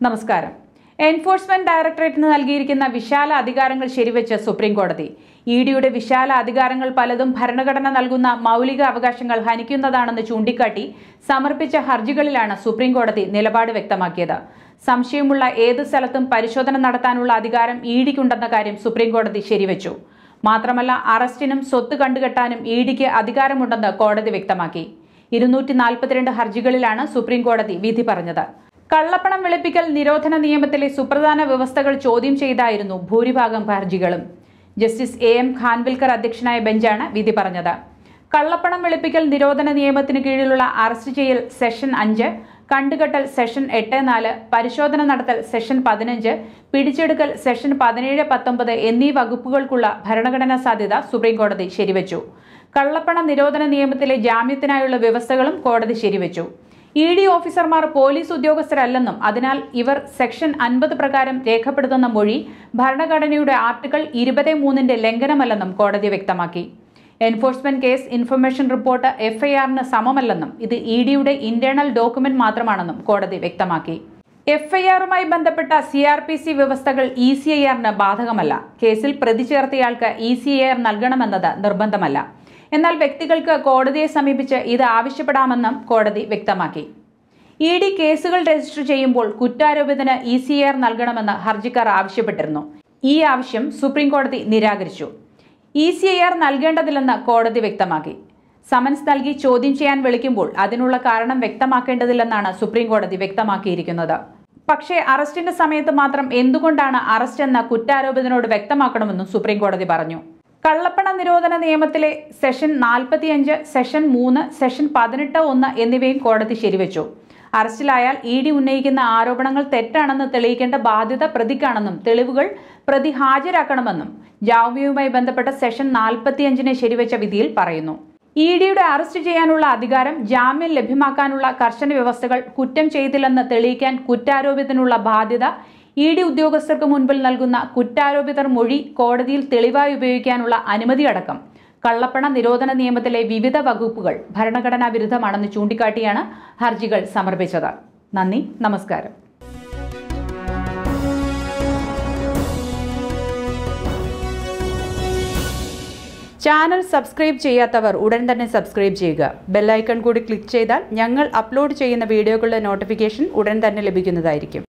നമസ്കാരം എൻഫോഴ്സ്മെന്റ് ഡയറക്ടറേറ്റിന് നൽകിയിരിക്കുന്ന വിശാല അധികാരങ്ങൾ ശരിവെച്ച് സുപ്രീം കോടതി ഇ ഡിയുടെ വിശാല അധികാരങ്ങൾ പലതും ഭരണഘടന നൽകുന്ന മൗലിക അവകാശങ്ങൾ ഹനിക്കുന്നതാണെന്ന് ചൂണ്ടിക്കാട്ടി സമർപ്പിച്ച ഹർജികളിലാണ് സുപ്രീം കോടതി നിലപാട് വ്യക്തമാക്കിയത് സംശയമുള്ള ഏത് സ്ഥലത്തും പരിശോധന നടത്താനുള്ള അധികാരം ഇ ഡിക്കുണ്ടെന്ന കാര്യം സുപ്രീം കോടതി ശരിവെച്ചു മാത്രമല്ല അറസ്റ്റിനും സ്വത്ത് കണ്ടുകെട്ടാനും ഇ ഡിക്ക് അധികാരമുണ്ടെന്ന് കോടതി വ്യക്തമാക്കി ഇരുന്നൂറ്റി നാൽപ്പത്തിരണ്ട് ഹർജികളിലാണ് സുപ്രീം കോടതി വിധി പറഞ്ഞത് കള്ളപ്പണം വെളുപ്പിക്കൽ നിരോധന നിയമത്തിലെ സുപ്രധാന വ്യവസ്ഥകൾ ചോദ്യം ചെയ്തായിരുന്നു ഭൂരിഭാഗം ഹർജികളും ജസ്റ്റിസ് എ എം ഖാൻവിൽക്കർ അധ്യക്ഷനായ ബെഞ്ചാണ് വിധി പറഞ്ഞത് കള്ളപ്പണം വെളുപ്പിക്കൽ നിരോധന നിയമത്തിന് കീഴിലുള്ള അറസ്റ്റ് ചെയ്യൽ സെഷൻ അഞ്ച് കണ്ടുകെട്ടൽ സെഷൻ എട്ട് നാല് പരിശോധന നടത്തൽ സെഷൻ പതിനഞ്ച് പിടിച്ചെടുക്കൽ സെഷൻ പതിനേഴ് പത്തൊമ്പത് എന്നീ വകുപ്പുകൾക്കുള്ള ഭരണഘടനാ സാധ്യത സുപ്രീംകോടതി ശരിവച്ചു കള്ളപ്പണ നിരോധന നിയമത്തിലെ ജാമ്യത്തിനായുള്ള വ്യവസ്ഥകളും കോടതി ശരിവച്ചു ഇ ഡി ഓഫീസർമാർ പോലീസ് ഉദ്യോഗസ്ഥരല്ലെന്നും അതിനാൽ ഇവർ സെക്ഷൻ അൻപത് പ്രകാരം രേഖപ്പെടുത്തുന്ന മൊഴി ഭരണഘടനയുടെ ആർട്ടിക്കിൾ ഇരുപത് മൂന്നിന്റെ ലംഘനമല്ലെന്നും കോടതി വ്യക്തമാക്കി എൻഫോഴ്സ്മെന്റ് കേസ് ഇൻഫർമേഷൻ റിപ്പോർട്ട് എഫ്ഐആറിന് സമമല്ലെന്നും ഇത് ഇ ഡിയുടെ ഇന്റേണൽ ഡോക്യുമെന്റ് മാത്രമാണെന്നും കോടതി വ്യക്തമാക്കി എഫ്ഐആറുമായി ബന്ധപ്പെട്ട സി ആർ പി സി വ്യവസ്ഥകൾ ഇ സി ഐ ആറിന് ബാധകമല്ല കേസിൽ പ്രതി ചേർത്തയാൾക്ക് ഇ സി ഐ ആർ നൽകണമെന്നത് നിർബന്ധമല്ല എന്നാൽ വ്യക്തികൾക്ക് കോടതിയെ സമീപിച്ച് ഇത് ആവശ്യപ്പെടാമെന്നും കോടതി വ്യക്തമാക്കി ഇ ഡി കേസുകൾ രജിസ്റ്റർ ചെയ്യുമ്പോൾ കുറ്റാരോപിതന് ഇ സി ആർ നൽകണമെന്ന് ഹർജിക്കാർ ആവശ്യപ്പെട്ടിരുന്നു ഈ ആവശ്യം സുപ്രീം കോടതി നിരാകരിച്ചു ഇ സി ഐ ആർ നൽകേണ്ടതില്ലെന്ന് കോടതി വ്യക്തമാക്കി സമൻസ് നൽകി ചോദ്യം ചെയ്യാൻ വിളിക്കുമ്പോൾ അതിനുള്ള കാരണം വ്യക്തമാക്കേണ്ടതില്ലെന്നാണ് സുപ്രീം കോടതി വ്യക്തമാക്കിയിരിക്കുന്നത് പക്ഷേ അറസ്റ്റിന്റെ സമയത്ത് മാത്രം എന്തുകൊണ്ടാണ് അറസ്റ്റ് എന്ന കുറ്റാരോപിതനോട് വ്യക്തമാക്കണമെന്നും സുപ്രീം കോടതി പറഞ്ഞു കള്ളപ്പണ നിരോധന നിയമത്തിലെ സെഷൻ നാൽപ്പത്തിയഞ്ച് സെഷൻ മൂന്ന് സെഷൻ പതിനെട്ട് ഒന്ന് എന്നിവയും കോടതി ശരിവെച്ചു അറസ്റ്റിലായാൽ ഇ ഡി ഉന്നയിക്കുന്ന ആരോപണങ്ങൾ തെറ്റാണെന്ന് തെളിയിക്കേണ്ട ബാധ്യത പ്രതിക്കാണെന്നും തെളിവുകൾ പ്രതി ഹാജരാക്കണമെന്നും ജാമ്യവുമായി ബന്ധപ്പെട്ട സെഷൻ നാൽപ്പത്തിയഞ്ചിനെ ശരിവെച്ച വിധിയിൽ പറയുന്നു ഇ ഡിയുടെ അറസ്റ്റ് ചെയ്യാനുള്ള അധികാരം ജാമ്യം ലഭ്യമാക്കാനുള്ള കർശന വ്യവസ്ഥകൾ കുറ്റം ചെയ്തില്ലെന്ന് തെളിയിക്കാൻ കുറ്റാരോപിതനുള്ള ബാധ്യത ഇ ഡി ഉദ്യോഗസ്ഥർക്ക് മുൻപിൽ നൽകുന്ന കുറ്റാരോപിതർ മൊഴി കോടതിയിൽ തെളിവായി ഉപയോഗിക്കാനുള്ള അനുമതിയടക്കം കള്ളപ്പണ നിരോധന നിയമത്തിലെ വിവിധ വകുപ്പുകൾ ഭരണഘടനാ വിരുദ്ധമാണെന്ന് ചൂണ്ടിക്കാട്ടിയാണ് ഹർജികൾ സമർപ്പിച്ചത് നന്ദി നമസ്കാരം ചാനൽ സബ്സ്ക്രൈബ് ചെയ്യാത്തവർ ഉടൻ തന്നെ സബ്സ്ക്രൈബ് ചെയ്യുക ബെല്ലൈക്കൺ കൂടി ക്ലിക്ക് ചെയ്താൽ ഞങ്ങൾ അപ്ലോഡ് ചെയ്യുന്ന വീഡിയോകളുടെ നോട്ടിഫിക്കേഷൻ ഉടൻ തന്നെ ലഭിക്കുന്നതായിരിക്കും